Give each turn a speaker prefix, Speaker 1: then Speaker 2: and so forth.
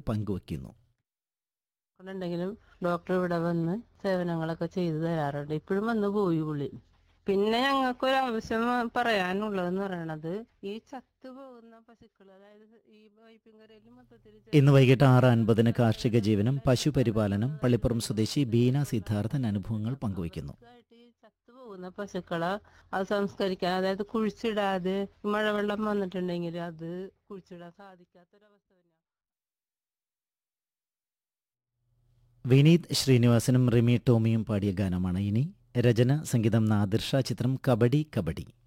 Speaker 1: പങ്കുവയ്ക്കുന്നു
Speaker 2: ഉണ്ടെങ്കിലും ഡോക്ടർ ഇവിടെ വന്ന് സേവനങ്ങളൊക്കെ ചെയ്തു തരാറുണ്ട് ഇപ്പോഴും വന്ന് പോയി പുള്ളി പിന്നെ ഞങ്ങൾക്ക് ഒരു ആവശ്യം പറയാനുള്ളതെന്ന് പറയണത് ഈ ചത്തുപോകുന്ന പശുക്കൾ അതായത് ഈ വൈപ്പിൻകരയിൽ മൊത്തത്തിൽ
Speaker 1: ഇന്ന് വൈകിട്ട് ആറ് അൻപതിന് കാർഷിക ജീവനം പശുപരിപാലനം പള്ളിപ്പുറം സ്വദേശി ബീന സിദ്ധാർത്ഥൻ അനുഭവങ്ങൾ പങ്കുവയ്ക്കുന്നു
Speaker 2: ആയിട്ട് ഈ ചത്തുപോകുന്ന പശുക്കളെ അത് സംസ്കരിക്കാൻ അതായത് കുഴിച്ചിടാതെ മഴവെള്ളം വന്നിട്ടുണ്ടെങ്കിൽ അത് കുഴിച്ചിടാൻ സാധിക്കാത്തൊരവസ്ഥ തന്നെയാണ്
Speaker 1: വിനീത് ശ്രീനിവാസനും റിമി ടോമിയും പാടിയ ഗാനമാണ് ഇനി രചന സംഗീതം നാദിർഷ ചിത്രം കബഡി കബഡി